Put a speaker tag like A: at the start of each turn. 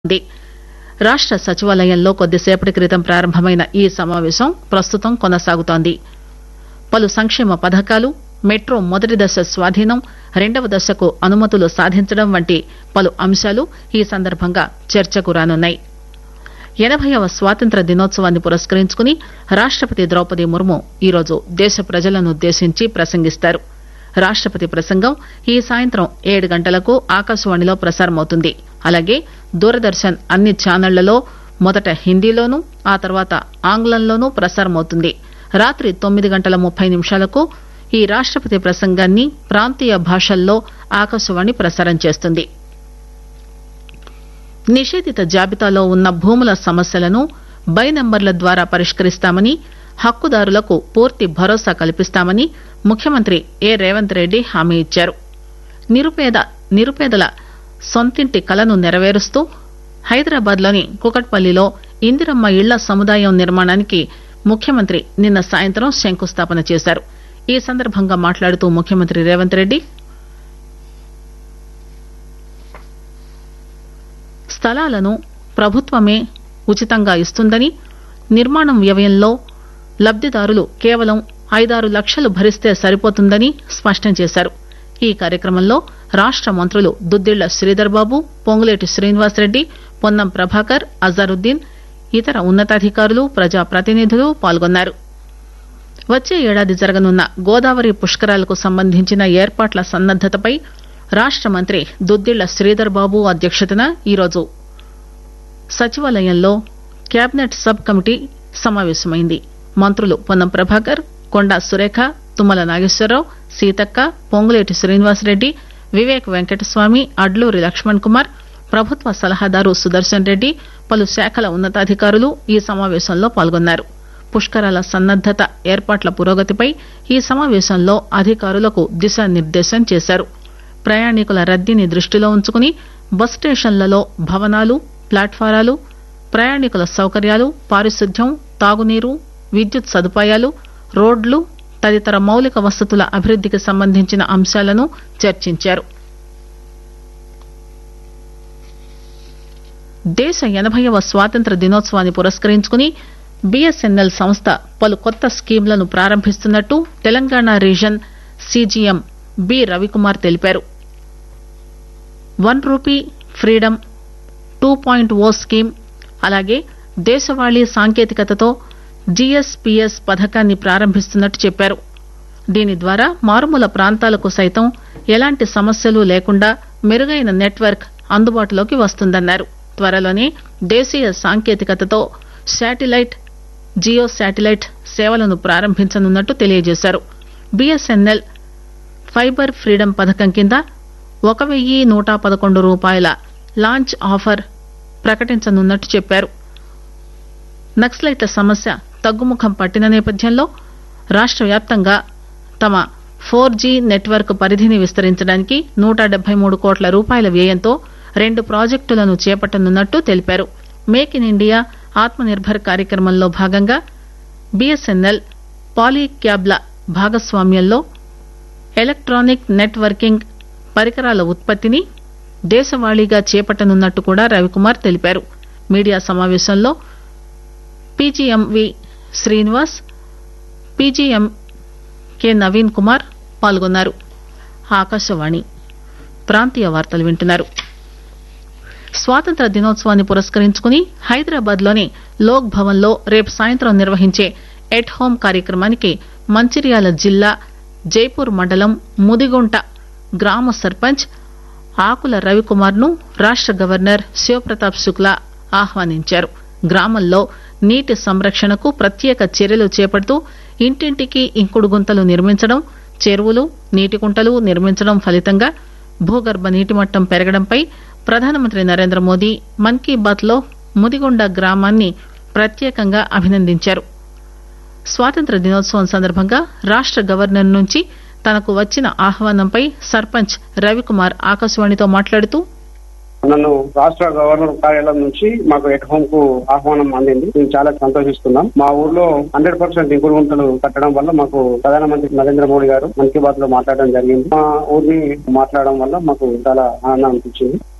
A: ఉంది రాష్ట సచివాలయంలో కొద్దిసేపటి క్రితం ప్రారంభమైన ఈ సమావేశం ప్రస్తుతం కొనసాగుతోంది పలు సంక్షేమ పథకాలు మెట్రో మొదటి దశ స్వాధీనం రెండవ దశకు అనుమతులు సాధించడం వంటి పలు అంశాలు ఈ సందర్భంగా చర్చకు రానున్నాయి ఎనభైవ స్వాతంత్ర దినోత్సవాన్ని పురస్కరించుకుని రాష్టపతి ద్రౌపది ముర్ము ఈరోజు దేశ ప్రజలనుద్దేశించి ప్రసంగిస్తారు రాష్టపతి ప్రసంగం ఈ సాయంత్రం ఏడు గంటలకు ఆకాశవాణిలో ప్రసారమవుతుంది అలాగే దూరదర్శన్ అన్ని ఛానళ్లలో మొదట హిందీలోనూ ఆ తర్వాత ఆంగ్లంలోనూ ప్రసారమవుతుంది రాత్రి తొమ్మిది గంటల ముప్పై నిమిషాలకు ఈ రాష్టపతి ప్రసంగాన్ని ప్రాంతీయ భాషల్లో ఆకాశవాణి ప్రసారం చేస్తుంది నిషేధిత జాబితాలో ఉన్న భూముల సమస్యలను బై నంబర్ల ద్వారా పరిష్కరిస్తామని హక్కుదారులకు పూర్తి భరోసా కల్పిస్తామని ముఖ్యమంత్రి ఏ రేవంత్ రెడ్డి హామీ ఇచ్చారు నిరుపేద నిరుపేదల సొంతింటి కలను నెరవేరుస్తూ హైదరాబాద్ లోని కుకట్పల్లిలో ఇందిరమ్మ ఇళ్ల సముదాయం నిర్మాణానికి ముఖ్యమంత్రి నిన్న సాయంత్రం శంకుస్థాపన చేశారు ఈ సందర్భంగా మాట్లాడుతూ ముఖ్యమంత్రి రేవంత్ రెడ్డి స్థలాలను ప్రభుత్వమే ఉచితంగా ఇస్తుందని నిర్మాణం వ్యయంలో లబ్దిదారులు కేవలం ఐదారు లక్షలు భరిస్తే సరిపోతుందని స్పష్టం చేశారు ఈ కార్యక్రమంలో రాష్ట మంత్రులు దుద్దిళ్ల శ్రీధర్ బాబు పొంగులేటి శ్రీనివాసరెడ్డి పొన్నం ప్రభాకర్ అజారుద్దీన్ ఇతర ఉన్నతాధికారులు ప్రజాప్రతినిధులు పాల్గొన్నారు వచ్చే ఏడాది జరగనున్న గోదావరి పుష్కరాలకు సంబంధించిన ఏర్పాట్ల సన్నద్దతపై రాష్ట మంత్రి దుద్దిళ్ల శ్రీధర్ బాబు అధ్యక్షతన ఈరోజు సచివాలయంలో కేబినెట్ సబ్ కమిటీ సమావేశమైంది మంత్రులు పొన్నం ప్రభాకర్ కొండా సురేఖ తుమ్మల నాగేశ్వరరావు సీతక్క పొంగులేటి శ్రీనివాసరెడ్డి వివేక్ వెంకటస్వామి అడ్లూరి లక్ష్మణ్ కుమార్ ప్రభుత్వ సలహాదారు సుదర్శన్ రెడ్డి పలు శాఖల ఉన్నతాధికారులు ఈ సమావేశంలో పాల్గొన్నారు పుష్కరాల సన్నద్దత ఏర్పాట్ల పురోగతిపై ఈ సమావేశంలో అధికారులకు దిశానిర్దేశం చేశారు ప్రయాణికుల రద్దీని దృష్టిలో ఉంచుకుని బస్ స్టేషన్లలో భవనాలు ప్లాట్ఫారాలు ప్రయాణికుల సౌకర్యాలు పారిశుద్ధ్యం తాగునీరు విద్యుత్ సదుపాయాలు రోడ్లు తదితర మౌలిక వసతుల అభివృద్దికి సంబంధించిన అంశాలను చర్చించారు దేశ ఎనభైవ స్వాతంత్ర దినోత్సవాన్ని పురస్కరించుకుని బీఎస్ఎన్ఎల్ సంస్థ పలు కొత్త స్కీంలను ప్రారంభిస్తున్నట్టు Telangana region CGM B Ravikumar తెలిపారు one rupee freedom two point O scheme అలాగే దేశవాళీ సాంకేతికతతో జీఎస్పీఎస్ పథకాన్ని ప్రారంభిస్తున్నట్టు చెప్పారు దీని ద్వారా మారుమూల ప్రాంతాలకు సైతం ఎలాంటి సమస్యలు లేకుండా మెరుగైన నెట్వర్క్ అందుబాటులోకి వస్తుందన్నారు త్వరలోనే దేశీయ సాంకేతికతతో శాటిలైట్ జియో శాటిలైట్ సేవలను ప్రారంభించనున్నట్టు తెలియజేశారు బీఎస్ఎన్ఎల్ ఫైబర్ ఫ్రీడమ్ పథకం కింద ఒక వెయ్యి నూట పదకొండు రూపాయల లాంచ్ ఆఫర్ ప్రకటించనున్నట్టు చెప్పారు నక్సలైట్ల సమస్య తగ్గుముఖం పట్టిన నేపథ్యంలో రాష్ట వ్యాప్తంగా తమ ఫోర్ జీ నెట్వర్క్ పరిధిని విస్తరించడానికి నూట డెబ్బై మూడు కోట్ల రూపాయల వ్యయంతో రెండు ప్రాజెక్టులను చేపట్టనున్నట్టు తెలిపారు మేక్ ఇన్ ఇండియా ఆత్మ నిర్భర్ కార్యక్రమంలో భాగంగా బీఎస్ఎన్ఎల్ పాలీక్యాబ్ల భాగస్వామ్యంలో ఎలక్ట్రానిక్ నెట్వర్కింగ్ పరికరాల ఉత్పత్తిని దేశవాళీగా చేపట్టనున్నట్టు కూడా రవికుమార్ తెలిపారు మీడియా సమావేశంలో PGM V Srinivas PGM K Naveen Kumar పాల్గొన్నారు ఆకాశవాణి ప్రాంతీయ వార్తలు వింటున్నారు స్వాతంత్ర దినోత్సవాన్ని పురస్కరించుకుని హైదరాబాద్ లోని లోక్ భవన్ లో రేపు సాయంత్రం నిర్వహించే ఎట్ హోం కార్యక్రమానికి మంచిర్యాల జిల్లా జైపూర్ మండలం ముదిగుంట గ్రామ సర్పంచ్ ఆకుల రవికుమార్ ను రాష్ట గవర్నర్ శివప్రతాప్ శుక్లా ఆహ్వానించారు గ్రామంలో నీటి సంరక్షణకు ప్రత్యేక చర్యలు చేపడుతూ ఇంటింటికి ఇంకుడు గుంతలు నిర్మించడం చెరువులు నీటి కుంటలు నిర్మించడం ఫలితంగా భూగర్భ నీటి మట్టం పెరగడంపై ప్రధానమంత్రి నరేంద్ర మోదీ మన్ కీ బాత్ లో ముదిగొండ గ్రామాన్ని ప్రత్యేకంగా అభినందించారు స్వాతంత్ర దినోత్సవం సందర్భంగా రాష్ట గవర్నర్ నుంచి తనకు వచ్చిన ఆహ్వానంపై సర్పంచ్ రవికుమార్ ఆకాశవాణితో మాట్లాడుతూ
B: నన్ను రాష్ట్ర గవర్నర్ కార్యాలయం నుంచి మాకు ఎట్ హోమ్ కు ఆహ్వానం అందింది మేము చాలా సంతోషిస్తున్నాం మా ఊర్లో హండ్రెడ్ పర్సెంట్ ఇంకుడు గుంటలు కట్టడం వల్ల మాకు ప్రధానమంత్రి నరేంద్ర మోడీ గారు మన్ కీ బాత్ లో మాట్లాడడం జరిగింది మా ఊరిని మాట్లాడడం వల్ల మాకు చాలా ఆనందం అనిపించింది